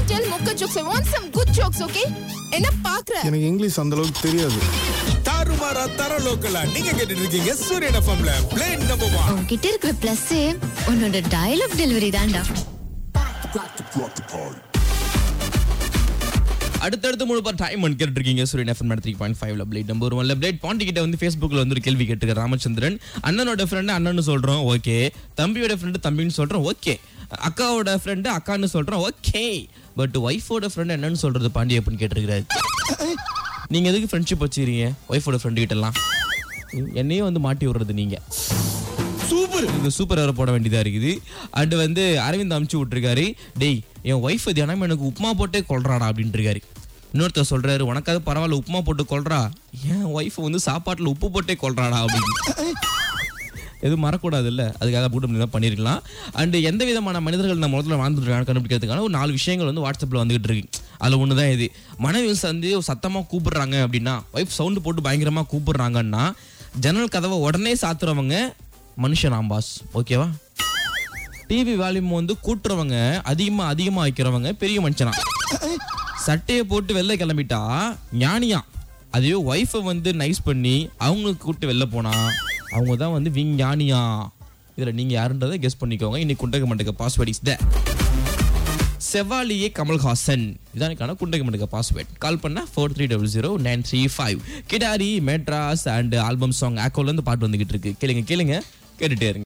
tell mocha jokes. I want some good jokes, okay? என்ன பாக்குற எனக்கு இங்கிலீஷ் அந்த அளவுக்கு தெரியாது தாறுமாறா தர லோக்கலா நீங்க கேட்டுட்டு இருக்கீங்க சூரியன் எஃப்எம்ல பிளேன் நம்பர் ஒன் உன்கிட்ட இருக்கிற பிளஸ் உன்னோட டயலாக் டெலிவரி தான்டா அடுத்தடுத்து முழு பார் டைம் ஒன் கேட்டு இருக்கீங்க சூரியன் எஃப்எம் த்ரீ பாயிண்ட் ஃபைவ்ல பிளேட் நம்பர் ஒன்ல பிளேட் பாண்டி கிட்ட வந்து ஃபேஸ்புக்ல வந்து ஒரு கேள்வி கேட்டுருக்க ராமச்சந்திரன் அண்ணனோட ஃப்ரெண்டு அண்ணன்னு சொல்றோம் ஓகே தம்பியோட ஃப்ரெண்டு தம்பின்னு சொல்றோம் ஓகே அக்காவோட ஃப்ரெண்டு அக்கான்னு சொல்றோம் ஓகே பட் ஒய்ஃபோட ஃப்ரெண்டு என்னன்னு சொல்றது பாண்டி அப்படின்னு கேட்டிருக்கிறாரு நீங்க எதுக்கு ஃப்ரெண்ட்ஷிப் வச்சுக்கிறீங்க ஒய்ஃபோட ஃப்ரெண்டு கிட்ட எல்லாம் என்னையும் வந்து மாட்டி விடுறது நீங்க சூப்பர் இந்த சூப்பர் வேற போட வேண்டியதா இருக்குது அண்ட் வந்து அரவிந்த் அமுச்சு விட்டுருக்காரு டேய் என் ஒய்ஃப் தினம் எனக்கு உப்புமா போட்டே கொள்றாடா அப்படின்ட்டு இருக்காரு இன்னொருத்தர் சொல்றாரு உனக்காவது பரவாயில்ல உப்புமா போட்டு கொள்றா என் ஒய்ஃப் வந்து சாப்பாட்டுல உப்பு போட்டே கொள்றாடா அப்படின்னு எதுவும் மறக்கூடாது இல்ல அதுக்காக போட்டு தான் பண்ணிருக்கலாம் அண்ட் எந்த விதமான மனிதர்கள் நம்ம முதல்ல வாழ்ந்துருக்காங்க கண்டுபிடிக்கிறதுக்கான ஒரு நாலு விஷயங்கள் வந்து வாட்ஸ்அப்ல வந்துகிட்டு இருக்கு அதுல ஒண்ணுதான் இது மனைவி வந்து சத்தமா கூப்பிடுறாங்க அப்படின்னா ஒய்ஃப் சவுண்டு போட்டு பயங்கரமா கூப்பிடுறாங்கன்னா ஜன்னல் கதவை உடனே சாத்துறவங்க மனுஷன் ஆம்பாஸ் ஓகேவா டிவி வால்யூம் வந்து கூட்டுறவங்க அதிகமா அதிகமா வைக்கிறவங்க பெரிய மனுஷனா சட்டையை போட்டு வெளில கிளம்பிட்டா ஞானியா அதே ஒய்ஃபை வந்து நைஸ் பண்ணி அவங்களுக்கு கூப்பிட்டு வெளில போனா அவங்க தான் வந்து விஞ்ஞானியா இதுல நீங்க யாருன்றதை கெஸ் பண்ணிக்கோங்க இன்னைக்கு குண்டக மண்டக password is the Chevalier Kamal Haasan இதானுக்கான குண்டக மண்டக பாஸ்வேர்ட் கால் பண்ண four three double zero nine three five Kidaari Madras and album song ஆக்கோல இருந்து பாட்டு வந்துகிட்டு இருக்கு கேளுங்க கேளுங்க கேட்டுட்டே இருங்க